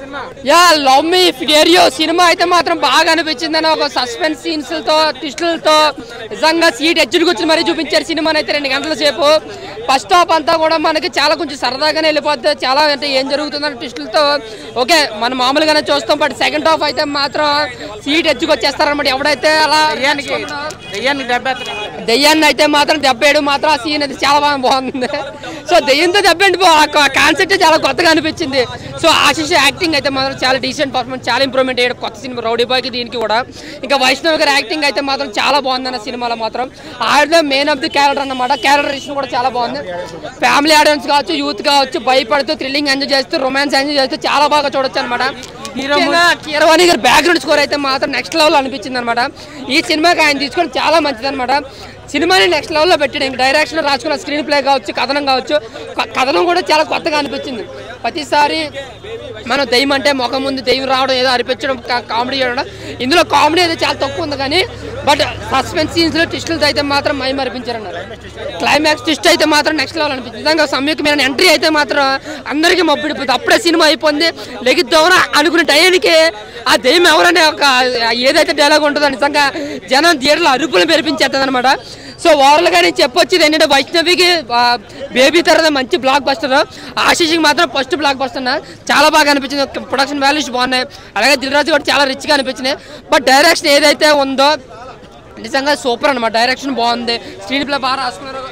yeah love me ఫిడేరియో సినిమా అయితే మాత్రం బాగా అనిపించింది అని ఒక సస్పెన్స్ సీన్స్ తో ట్విస్టులతో నిజంగా సీట్ ఎడ్జ్కి వచ్చి మరీ చూపించారు సినిమాని అయితే రెండు గంటల సేపు ఫస్ట్ హాఫ్ అంతా కూడా మనకి చాలా కొంచెం సరదాగానే వెళ్ళిపోద్ది చాలా అంటే ఏం జరుగుతుందని ట్విస్టులతో ఓకే మనం మామూలుగానే చూస్తాం బట్ సెకండ్ హాఫ్ అయితే మాత్రం సీట్ ఎడ్జ్కి వచ్చేస్తారనమాట ఎవడైతే అలా దెయ్యానికి దెబ్బ దెయ్యాన్ని అయితే మాత్రం దెబ్బేయడం మాత్రం ఆ సీన్ అయితే చాలా బాగా బాగుంది సో దెయ్యంతో దెబ్బేంటి కాన్సెప్ట్ చాలా కొత్తగా అనిపించింది సో ఆశిష్ యాక్టింగ్ అయితే మాత్రం చాలా డీసెంట్ పర్ఫార్మెన్స్ చాలా ఇంప్రూవ్మెంట్ అయ్యాడు కొత్త సినిమా రౌడీ బాయ్కి దీనికి కూడా ఇంకా వైష్ణవ్ గారి యాక్టింగ్ అయితే మాత్రం చాలా బాగుంది అన్న సినిమాలో మాత్రం ఆవిడ మెయిన్ ఆఫ్ ది క్యారెక్టర్ అన్నమాట క్యారెక్టరేషన్ కూడా చాలా బాగుంది ఫ్యామిలీ ఆడియన్స్ కావచ్చు యూత్ కావచ్చు భయపడుతూ థ్రిల్లింగ్ ఎంజాయ్ చేస్తూ రొమాన్స్ ఎంజాయ్ చేస్తూ చాలా బాగా చూడొచ్చు అనమాట ముఖ్యంగా కీరవాణి గారి బ్యాక్గ్రౌండ్ స్కోర్ అయితే మాత్రం నెక్స్ట్ లెవెల్ అనిపించింది అనమాట ఈ సినిమాకి ఆయన తీసుకొని చాలా మంచిది అనమాట సినిమాని నెక్స్ట్ లెవెల్లో పెట్టాడు ఇంక డైరెక్షన్ రాసుకున్న స్క్రీన్ ప్లే కావచ్చు కథనం కావచ్చు క- కథనం కూడా చాలా కొత్తగా అనిపించింది ప్రతిసారి మనం దెయ్యం అంటే ముఖం ముందు దెయ్యం రావడం ఏదో అనిపించడం కా- కామెడీ చేయడం ఇందులో కామెడీ అయితే చాలా తక్కువ ఉంది కానీ బట్ సస్పెన్స్ సీన్స్లో ట్విస్టులతో అయితే మాత్రం మై మరిపించారన్నారు క్లైమాక్స్ ట్విస్ట్ అయితే మాత్రం నెక్స్ట్ లెవెల్ అనిపించింది నిజంగా సంయుక్తమైన ఎంట్రీ అయితే మాత్రం అందరికీ మబ్బిడిపోతుంది అప్పుడే సినిమా అయిపోయింది లెగిద్దామని అనుకునే టైంకి ఆ దెయ్యం ఎవరనే ఒక ఏదైతే డైలాగ్ ఉంటుందో నిజంగా జనం థియేటర్లో అరుపులు మెరిపించేస్తుంది అనమాట సో ఓవరాల్గా నేను చెప్పొచ్చేది ఏంటంటే వైష్ణవికి బేబీ తర్వాత మంచి బ్లాక్ బస్టర్ ఆశీష్కి మాత్రం ఫస్ట్ బ్లాక్ బస్టర్ చాలా బాగా అనిపించింది ప్రొడక్షన్ వాల్యూస్ బాగున్నాయి అలాగే దిల్రాజు కూడా చాలా రిచ్గా అనిపించినాయి బట్ డైరెక్షన్ ఏదైతే ఉందో నిజంగా సూపర్ అనమాట డైరెక్షన్ బాగుంది స్క్రీన్ ప్లే బాగా రాసుకున్నారు